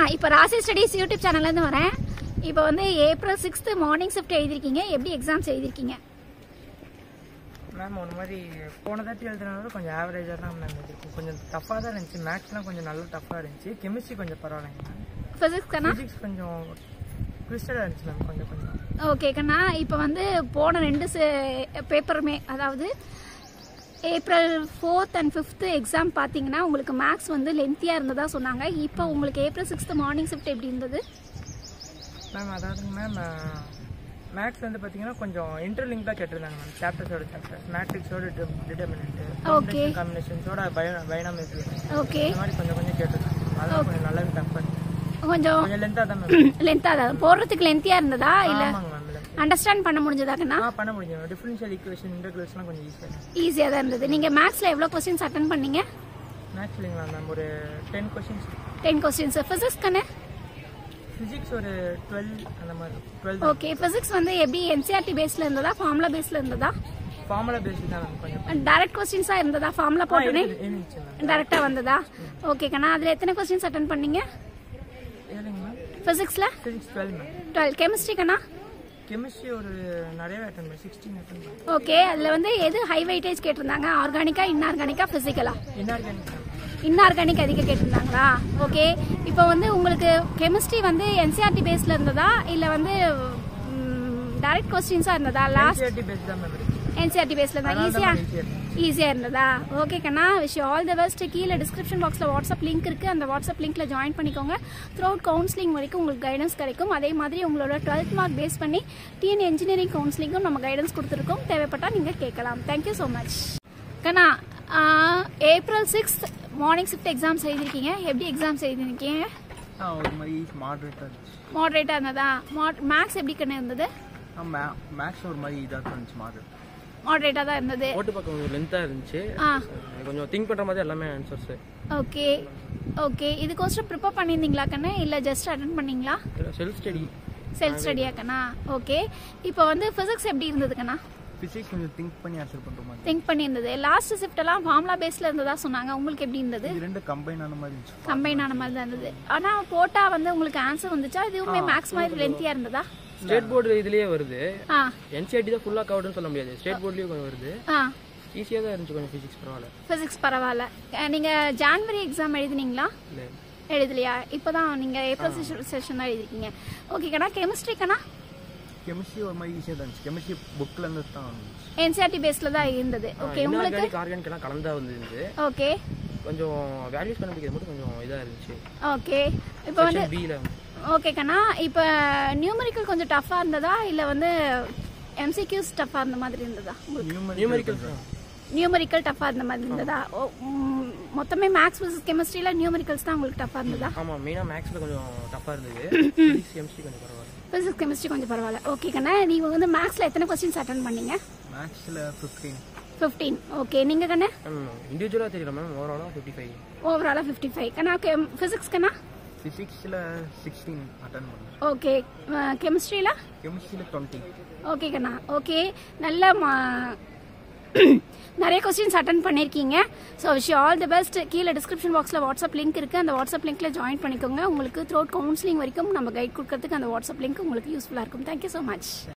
இப்போ ராசி studies YouTube சேனல்லேருந்து வரேன் இப்போ வந்து ஏப்ரல் சிக்ஸ்த்து மார்னிங் ஷிஃப்ட் எழுதிருக்கீங்க எப்படி எக்ஸாம்ஸ் எழுதிருக்கீங்க மேம் ஒரு மாதிரி போன தாட்டி எழுதுனது கொஞ்சம் ஆவரேஜாக தான் மேம் இருக்கும் கொஞ்சம் டஃப்பாக தான் இருந்துச்சு மேக்ஸ்லாம் கொஞ்சம் நல்லா டஃப்பாக இருந்துச்சு கெமிஸ்ட்ரி கொஞ்சம் பரவாயில்லைங்க மேம் ஃபிசிக்ஸ் கண்ணா ஃபிசிக்ஸ் கொஞ்சம் ட்விஸ்டடாக இருந்துச்சு மேம் கொஞ்சம் கொஞ்சம் ஓகே கண்ணா இப்போ வந்து போன ரெண்டு பேப்பருமே அதாவது April fourth and fifth exam பார்த்தீங்கன்னா உங்களுக்கு மேக்ஸ் வந்து லென்த்தியாக இருந்ததா சொன்னாங்க இப்போ உங்களுக்கு ஏப்ரல் சிக்ஸ்த்து மார்னிங் ஷிஃப்ட் எப்படி இருந்தது மேம் அதாவதுங்க மேம் மேக்ஸ் வந்து பார்த்தீங்கன்னா கொஞ்சம் இன்டர்லிங்காக கேட்டிருந்தாங்க மேம் சாப்டர்ஸோட சாப்டர்ஸ் மேட்ரிக்ஸோட டிட்டர்மினன்ட் Okay. காம்பினேஷன்ஸோட பயோ பைனாமிக்ஸ் ஓகே இந்த மாதிரி கொஞ்சம் கொஞ்சம் கேட்டிருந்தாங்க அதெல்லாம் கொஞ்சம் நல்லாவே டஃப்பாக கொஞ்சம் கொஞ்சம் லென்த்தாக தான் மேம் லென்த்தாக தான் போடுறதுக்கு லென்த்தியாக இருந்ததா இல்லை ஆமாங்க மேம் length. அண்டர்ஸ்டாண்ட் பண்ண முடிஞ்சதா கண்ணா ஆ பண்ண முடியும் டிஃபரன்ஷியல் ஈக்குவேஷன் இன்டர்கிரேஷன்லாம் கொஞ்சம் ஈஸியாக ஈஸியாக தான் இருந்தது நீங்கள் மேக்ஸில் எவ்வளோ கொஸ்டின்ஸ் அட்டன் பண்ணீங்க மேக்ஸ் இல்லைங்களா மேம் ஒரு ten questions ten questions physics கண்ணு ஃபிசிக்ஸ் ஒரு டுவெல் அந்த மாதிரி டுவெல் ஓகே ஃபிசிக்ஸ் வந்து எப்படி என்சிஆர்டி பேஸில் இருந்ததா ஃபார்முலா பேஸில் இருந்ததா ஃபார்முலா பேஸ்டு தான் மேம் கொஞ்சம் டைரக்ட் கொஸ்டின்ஸாக இருந்ததா ஃபார்முலா போட்டோன்னே இருந்து- இருந்துச்சு மேம் டைரக்டாக வந்ததா ஓகே கண்ணா அதில் எத்தனை கொஸ்டின்ஸ் அட்டன் பண்ணீங்க ஏழுங்க மேம் ஃபிசிக்ஸில் physics twelve ma'am twelve chemistry கண்ணா கெமிஸ்ட்ரி ஒரு நிறையவே அட்டன் பண்ணி சிக்ஸ்டீன் அட்டன் பண்ணி ஓகே அதில் வந்து எது ஹை வெயிட்டேஜ் கேட்டிருந்தாங்க ஆர்கானிக்கா இன்ஆர்கானிக்கா ஃபிசிக்கலா இன்ஆர்கானிக் மேம் இன்ஆர்கானிக் அதிக கேட்டிருந்தாங்களா ஓகே இப்போ வந்து உங்களுக்கு கெமிஸ்ட்ரி வந்து என்சிஆர்டி பேஸில் இருந்ததா இல்லை வந்து டைரக்ட் கொஸ்டின்ஸாக இருந்ததா லாஸ்ட் என்சிஆர்டி பேஸ்ட் தான் மேம் இருக்கு என்சிஆர்டி பேஸில் தான் அதனால தான் ஈஸியாக easy ஆ இருக்கு. ஈஸியாக இருந்ததா ஓகே கண்ணா விஷ் ஆல் த பெஸ்ட் கீழே டிஸ்கிரிப்ஷன் பாக்ஸில் வாட்ஸ்அப் லிங்க் இருக்குது அந்த வாட்ஸ்அப் லிங்க்ல ஜாயின் பண்ணிக்கோங்க த்ரூ அவுட் கவுன்சிலிங் வரைக்கும் உங்களுக்கு கைடன்ஸ் கிடைக்கும் அதே மாதிரி உங்களோட டுவெல்த் மார்க் பேஸ் பண்ணி டிஎன் இன்ஜினியரிங் கவுன்சிலிங்கும் நம்ம கைடன்ஸ் கொடுத்துருக்கோம் தேவைப்பட்டால் நீங்கள் கேட்கலாம் தேங்க்யூ ஸோ மச் கண்ணா April sixth morning shift exams எழுதிருக்கீங்க எப்படி எக்ஸாம்ஸ் எழுதிருக்கீங்க ஆ ஒரு மாதிரி மாடரேட்டாக இருந்துச்சு மாடரேட்டாக இருந்ததா மேக்ஸ் எப்படி கண்ணு இருந்தது ஆ மே மேக்ஸ் ஒரு மாதிரி இதாக இருந்துச்சு மாடரேட் மாடரேட்டாக தான் இருந்தது ஓட்டு பக்கம் கொஞ்சம் லென்த்தாக இருந்துச்சு ஆ கொஞ்சம் திங்க் பண்ணுற மாதிரி எல்லாமே ஆன்சர்ஸ் ஓகே ஓகே இதுக்கோசரம் ப்ரிப்பேர் பண்ணியிருந்தீங்களா கண்ணு இல்லை ஜஸ்ட் அட்டன் பண்ணீங்களா செல்ஃப் ஸ்டடி செல்ஃப் ஸ்டடியா கண்ணா ஓகே இப்போ வந்து ஃபிசிக்ஸ் எப்படி இருந்தது கண்ணா ஃபிசிக்ஸ் கொஞ்சம் திங்க் பண்ணி ஆன்சர் பண்ணுற மாதிரி திங்க் பண்ணியிருந்தது லாஸ்ட் ஷிஃப்ட் எல்லாம் ஃபார்முலா பேஸ்ல இருந்ததா சொன்னாங்க உங்களுக்கு எப்படி இருந்தது இது ரெண்டு கம்பைன் ஆன மாதிரி இருந்துச்சு கம்பைன் ஆன மாதிரி தான் இருந்தது ஆனா போட்டா வந்து உங்களுக்கு ஆன்சர் வந்துச்சா இதுவுமே மேக்ஸ் மாதிரி லென்த்தியா இருந்ததா ஸ்டேட் போர்டு இதுலயே வருது ஆ என்சிஆர்டி தான் ஃபுல்லாக கவர்டுன்னு சொல்ல முடியாது ஸ்டேட் போர்ட்லேயும் கொஞ்சம் வருது ஆ ஈஸியாக தான் இருந்துச்சு கொஞ்சம் ஃபிசிக்ஸ் பரவாயில்ல ஃபிசிக்ஸ் பரவாயில்ல அஹ் நீங்க ஜான்வரி எக்ஸாம் எழுதுனீங்களா இல்லை எழுதலையா இப்போதான் நீங்க ஏப்ரல் செஷன் தான் எழுதிருக்கீங்க ஓகே கண்ணா கெமிஸ்ட்ரி கண்ணா கெமிஸ்ட்ரி ஒரு மாதிரி ஈஸியாக தான் இருந்துச்சு கெமிஸ்ட்ரி புக்கில் இருந்து தான் இருந்துச்சு என்சிஆர்டி பேஸ்ல தான் இருந்தது ஓகே உங்களுக்கு இன்ஆர்கானிக் ஆர்கானிக் எல்லாம் கலந்தா வந்துருந்து ஓகே கொஞ்சம் வேல்யூஸ் கண்டுபிடிக்கிறது மட்டும் கொஞ்சம் இதாக இருந்துச்சு ஓகே இப்போ வந்து செக்ஷன் பியில் ஓகே கண்ணா இப்போ நியூமரிக்கல் கொஞ்சம் டஃப்பாக இருந்ததா இல்லை வந்து எம்சிக்யூஸ் டஃப்பாக இருந்த மாதிரி இருந்ததா உங்களுக்கு நியூமரிக்கல் நியூமரிக்கல் டஃப்பாக இருந்த மாதிரி இருந்ததா ஓ, ம், மொத்தமே மேக்ஸ் விசஸ் கெமிஸ்ட்ரியில் நியூமரிக்கல்ஸ் தான் உங்களுக்கு டஃப்பாக இருந்ததா ஆமாம் மெயினாக மேக்ஸில் கொஞ்சம் டஃப்பாக இருந்தது ஃபிசிக்ஸ் கெமிஸ்ட்ரி கொஞ்சம் பரவாயில்ல ஃபிசிக்ஸ் கெமிஸ்ட்ரி கொஞ்சம் பரவாயில்ல ஓகே கண்ணா நீங்கள் வந்து மேக்ஸில் எத்தனை கொஸ்டின்ஸ் அட்டன் பண்ணீங்க மேக்ஸில் ஃபிஃப்டீன் ஃபிஃப்டீன் ஓகே நீங்கள் கண்ணா மேம் இண்டிவிஜுவலாக தெரியல மேம் ஓவராலாக ஃபிஃப்டி ஃபைவ் ஓவராலாக ஃபிஃப்டி ஃபைவ் கண்ணா ஃபிசிக்ஸ் கண்ணா ஃபிசிக்ஸில் சிக்ஸ்டீன் அட்டன் பண்ணேன் ஓகே கெமிஸ்ட்ரியில் கெமிஸ்ட்ரியில் டுவெண்ட்டி ஓகே கண்ணா ஓகே நல்ல மா- நிறைய கொஸ்டின்ஸ் அட்டன் பண்ணியிருக்கீங்க so wish all the best கீழே டிஸ்கிரிப்ஷன் பாக்ஸில் வாட்ஸ்அப் லிங்க் இருக்குது அந்த வாட்ஸ்அப் லிங்க்கில் ஜாயின் பண்ணிக்கோங்க உங்களுக்கு த்ரோட் கவுன்சிலிங் வரைக்கும் நம்ம கைட் கொடுக்கறதுக்கு அந்த வாட்ஸ்அப் லிங்க் உங்களுக்கு யூஸ்ஃபுல்லாக இருக்கும் தேங்க்யூ ஸோ மச்